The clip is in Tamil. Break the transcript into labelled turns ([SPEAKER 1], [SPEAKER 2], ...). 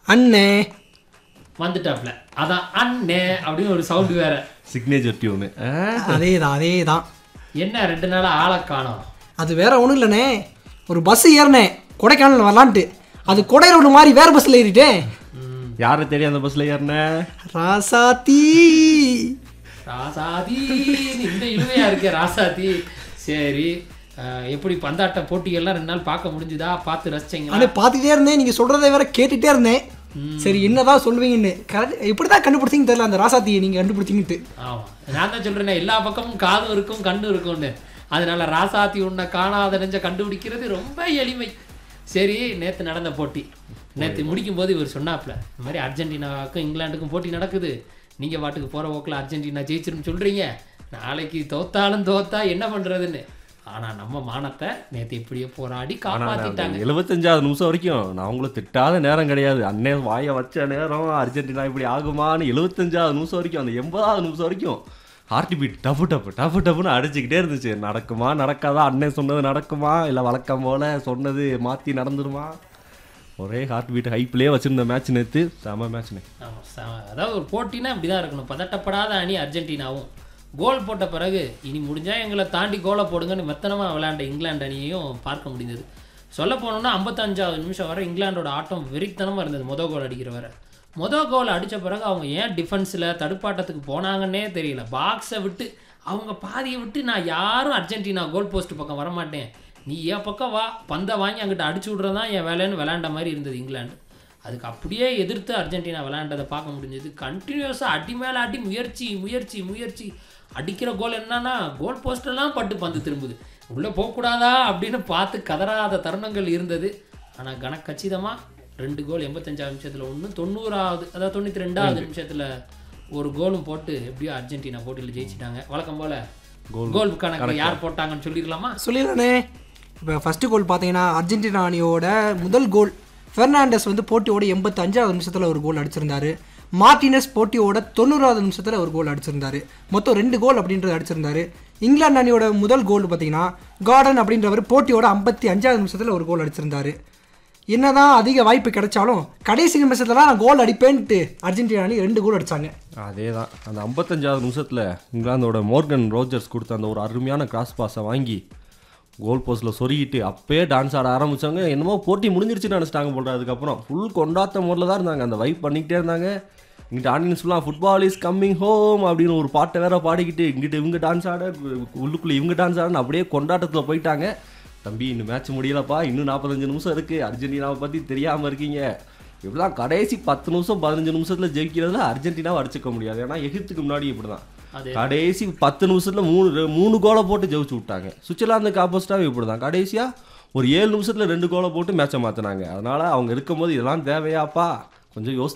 [SPEAKER 1] அண்ணே
[SPEAKER 2] வந்துட்டாப்ல அதான் அண்ணே அப்படின்னு ஒரு சவுண்ட் வேற
[SPEAKER 3] சிக்னேச்சர் டியூனு
[SPEAKER 1] அதே தான் அதே தான்
[SPEAKER 2] என்ன ரெண்டு நாளா ஆளை காணோம்
[SPEAKER 1] அது வேற ஒன்றும் இல்லைண்ணே ஒரு பஸ் ஏறினேன் கொடைக்கானல் வரலான்ட்டு அது கொடை ரோடு மாதிரி வேற பஸ்ஸில் ஏறிட்டேன்
[SPEAKER 3] யாரை தேடி அந்த பஸ்ல ஏறின
[SPEAKER 1] ராசாத்தி
[SPEAKER 2] ராசாதி இந்த இழுவையா இருக்கே ராசாதி சரி அஹ், எப்படி பந்தாட்ட போட்டிகள்லாம் ரெண்டு நாள் பார்க்க முடிஞ்சுதா பார்த்து ரசிச்சீங்களா
[SPEAKER 1] அண்ணே பார்த்துக்கிட்டே இருந்தேன் நீங்கள் சொல்கிறத வேற கேட்டுகிட்டே இருந்தேன் சரி என்னதான் சொல்லுவீங்கன்னு கரெக்ட் எப்படி தான் கண்டுபிடிச்சிங்கன்னு தெரியல அந்த ராசாத்தியை நீங்கள் கண்டுபிடிச்சிங்கன்ட்டு
[SPEAKER 2] ஆமா நான் தான் சொல்றேனே எல்லா பக்கமும் காதும் இருக்கும் கண்ணும் இருக்கும்னு அதனால ராசாத்தி உன்னை காணாத நெஞ்ச கண்டுபிடிக்கிறது ரொம்ப எளிமை சரி நேத்து நடந்த போட்டி நேத்து முடிக்கும் போது இவர் சொன்னாப்ல இந்த மாதிரி அர்ஜென்டினாவுக்கும் இங்கிலாந்துக்கும் போட்டி நடக்குது நீங்க பாட்டுக்கு போற போக்கில் அர்ஜென்டினா ஜெயிச்சிரும் சொல்றீங்க நாளைக்கு தோத்தாலும் தோத்தா என்ன பண்றதுன்னு ஆனா நம்ம மானத்தை நேத்து இப்படியே போராடி காப்பாத்திட்டாங்க
[SPEAKER 3] எழுபத்தஞ்சாவது நிமிஷம் வரைக்கும் நான் உங்களை திட்டாத நேரம் கிடையாது அண்ணே வாயை வச்ச நேரம் அர்ஜென்டினா இப்படி ஆகுமான்னு எழுபத்தஞ்சாவது நிமிஷம் வரைக்கும் அந்த எண்பதாவது நிமிஷம் வரைக்கும் ஹார்ட் பீட் டப்பு டப்பு டப்பு டப்புன்னு அடிச்சுக்கிட்டே இருந்துச்சு நடக்குமா நடக்காதா அண்ணன் சொன்னது நடக்குமா இல்லை வழக்கம் போல சொன்னது மாற்றி நடந்துருமா ஒரே ஹார்ட் பீட் ஹைப்லேயே வச்சிருந்த மேட்ச் நேற்று செம மேட்ச்னு
[SPEAKER 2] ஆமா, ச- அதாவது ஒரு போட்டினா இப்படிதான் இருக்கணும் பதட்டப்படாத அணி அர்ஜென்டினாவும் கோல் போட்ட பிறகு இனி முடிஞ்சா எங்களை தாண்டி கோலை போடுங்கன்னு மெத்தனமா விளையாண்ட இங்கிலாந்து அணியையும் பார்க்க முடிந்தது சொல்ல போனோம்னா ஐம்பத்தஞ்சாவது நிமிஷம் வரை இங்கிலாந்தோட ஆட்டம் வெறித்தனமா இருந்தது முத கோல் அடிக்கிற வரை முத கோல் அடிச்ச பிறகு அவங்க ஏன் டிஃபென்ஸில் தடுப்பாட்டத்துக்கு போனாங்கன்னே தெரியல பாக்ஸை விட்டு அவங்க பாதியை விட்டு நான் யாரும் அர்ஜென்டினா கோல் போஸ்ட் பக்கம் வரமாட்டேன் நீ என் பக்கம் வா பந்தை வாங்கி அங்கிட்ட அடிச்சு விட்றதான் என் வேலைன்னு விளையாண்ட மாதிரி இருந்தது இங்கிலாந்து அதுக்கு அப்படியே எதிர்த்து அர்ஜென்டினா விளையாண்டதை பார்க்க முடிஞ்சது கண்டினியூஸாக அடி மேலே அடி முயற்சி முயற்சி முயற்சி அடிக்கிற கோல் என்னன்னா கோல் போஸ்டெல்லாம் பட்டு பந்து திரும்புது உள்ளே போகக்கூடாதா அப்படின்னு பார்த்து கதறாத தருணங்கள் இருந்தது ஆனால் கனக்கச்சிதமாக ரெண்டு கோல் எண்பத்தஞ்சாவது நிமிஷத்தில் ஒன்று தொண்ணூறாவது அதாவது தொண்ணூற்றி ரெண்டாவது நிமிஷத்தில் ஒரு கோலும் போட்டு எப்படியோ அர்ஜென்டினா போட்டியில் ஜெயிச்சிட்டாங்க வழக்கம் போல் கோல் கணக்கு யார் போட்டாங்கன்னு சொல்லிடலாமா
[SPEAKER 1] சொல்லிடுறேனே இப்போ ஃபஸ்ட்டு கோல் பார்த்தீங்கன்னா அர்ஜென்டினா அணியோட முதல் கோல் ஃபெர்னாண்டஸ் வந்து போட்டியோட எண்பத்தி அஞ்சாவது நிமிஷத்தில் ஒரு கோல் அடிச்சிருந்தாரு மார்டினஸ் போட்டியோட தொண்ணூறாவது நிமிஷத்தில் ஒரு கோல் அடிச்சிருந்தாரு மொத்தம் ரெண்டு கோல் அப்படின்றது அடிச்சிருந்தாரு இங்கிலாந்து அணியோட முதல் கோல் பார்த்தீங்கன்னா கார்டன் அப்படின்றவர் போட்டியோட ஐம்பத்தி அஞ்சாவது நிமிஷத்தில் ஒரு கோல் அடிச்சிருந்தாரு என்னதான் அதிக வாய்ப்பு கிடைச்சாலும் கடைசி நிமிஷத்துல நான் கோல் அடிப்பேன்ட்டு அர்ஜென்டினா அணி ரெண்டு கோல் அடிச்சாங்க
[SPEAKER 3] அதே தான் அந்த ஐம்பத்தஞ்சாவது நிமிஷத்தில் இங்கிலாந்தோட மோர்கன் ரோஜர்ஸ் கொடுத்த அந்த ஒரு அருமையான கிராஸ் பாஸை வாங்கி கோல் போஸ்ட்டில் சொருகிட்டு அப்பயே டான்ஸ் ஆட ஆரம்பிச்சாங்க என்னமோ போட்டி முடிஞ்சிருச்சுன்னு நினச்சிட்டாங்க போல அதுக்கப்புறம் ஃபுல் கொண்டாட்ட மோடில் தான் இருந்தாங்க அந்த வைப் பண்ணிக்கிட்டே இருந்தாங்க இங்கிட்ட ஆடியன்ஸ் ஃபுல்லாக ஃபுட்பால் இஸ் கம்மிங் ஹோம் அப்படின்னு ஒரு பாட்டை வேற பாடிக்கிட்டு இங்கிட்ட இவங்க டான்ஸ் ஆட உள்ளுக்குள்ளே இவங்க டான்ஸ் ஆடன்னு அப்படியே கொண்டாட்டத்தில் போயிட்டாங்க தம்பி இன்னும் மேட்ச் முடியலப்பா இன்னும் நாற்பத்தஞ்சு நிமிஷம் இருக்குது அர்ஜென்டினாவை பற்றி தெரியாமல் இருக்கீங்க இப்படிலாம் கடைசி பத்து நிமிஷம் பதினஞ்சு நிமிஷத்தில் ஜெயிக்கிறதுல அர்ஜென்டினாவை அடிச்சுக்க முடியாது ஏன்னா எகிப்துக்கு முன்னாடி இப்படி தான்
[SPEAKER 2] அதே
[SPEAKER 3] கடைசி பத்து நிமிஷத்துல மூணு ரெ- மூணு கோலை போட்டு ஜெயிச்சு விட்டாங்க சுவிட்சர்லாந்துக்கு ஆப்போசிட்டாகவே இப்படி தான் கடைசியாக ஒரு ஏழு நிமிஷத்துல ரெண்டு கோலை போட்டு மேட்சை மாற்றினாங்க அதனால அவங்க இருக்கும்போது இதெல்லாம் தேவையாப்பா கொஞ்சம் யோசித்து